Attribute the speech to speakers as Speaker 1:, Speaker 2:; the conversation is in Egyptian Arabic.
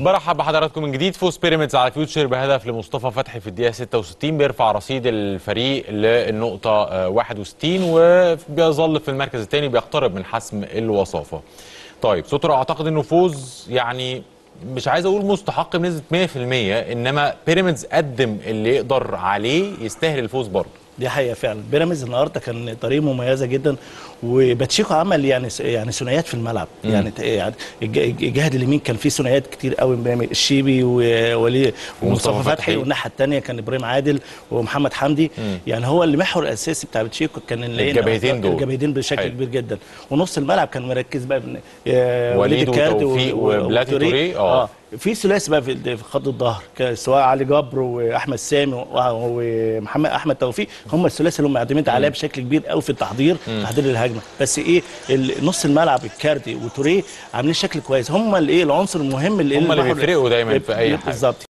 Speaker 1: برحب بحضراتكم من جديد فوز بيراميدز على فيوتشر بهدف لمصطفى فتحي في الدقيقه 66 بيرفع رصيد الفريق للنقطه آه، 61 وبيظل في المركز الثاني بيقترب من حسم الوصافه. طيب سترة اعتقد انه فوز يعني مش عايز اقول مستحق بنسبه 100% انما بيراميدز قدم اللي يقدر عليه يستاهل الفوز برضه.
Speaker 2: دي حقيقه فعلا بيراميدز النهارده كان طريقه مميزه جدا وباتشيكو عمل يعني يعني ثنائيات في الملعب
Speaker 1: مم.
Speaker 2: يعني يعني الج- الجهه اليمين كان فيه ثنائيات كتير قوي بين الشيبي وولي
Speaker 1: ومصطفى
Speaker 2: ومصطفى
Speaker 1: فتحي.
Speaker 2: فتحي والناحيه الثانيه كان ابراهيم عادل ومحمد حمدي
Speaker 1: مم.
Speaker 2: يعني هو المحور الاساسي بتاع باتشيكو كان اللي
Speaker 1: الجبهتين دول.
Speaker 2: الجبهتين بشكل
Speaker 1: حلو.
Speaker 2: كبير جدا ونص الملعب كان مركز بقى بن- آه،
Speaker 1: وليد
Speaker 2: الكارد
Speaker 1: وتوفيق
Speaker 2: و- و-
Speaker 1: وبلاتي
Speaker 2: وتوريه.
Speaker 1: توريه، آه.
Speaker 2: اه في ثلاثي بقى في في خط الظهر ك- سواء علي جبر واحمد سامي و- ومحمد احمد توفيق هم الثلاثي اللي هم معتمد عليها بشكل كبير قوي في التحضير تحضير الهجمه بس ايه ال- نص الملعب الكاردي وتوريه عاملين شكل كويس هم الايه العنصر المهم اللي
Speaker 1: هم اللي
Speaker 2: المحور-
Speaker 1: بيفرقوا دايماً في أي حاجة.
Speaker 2: بالظبط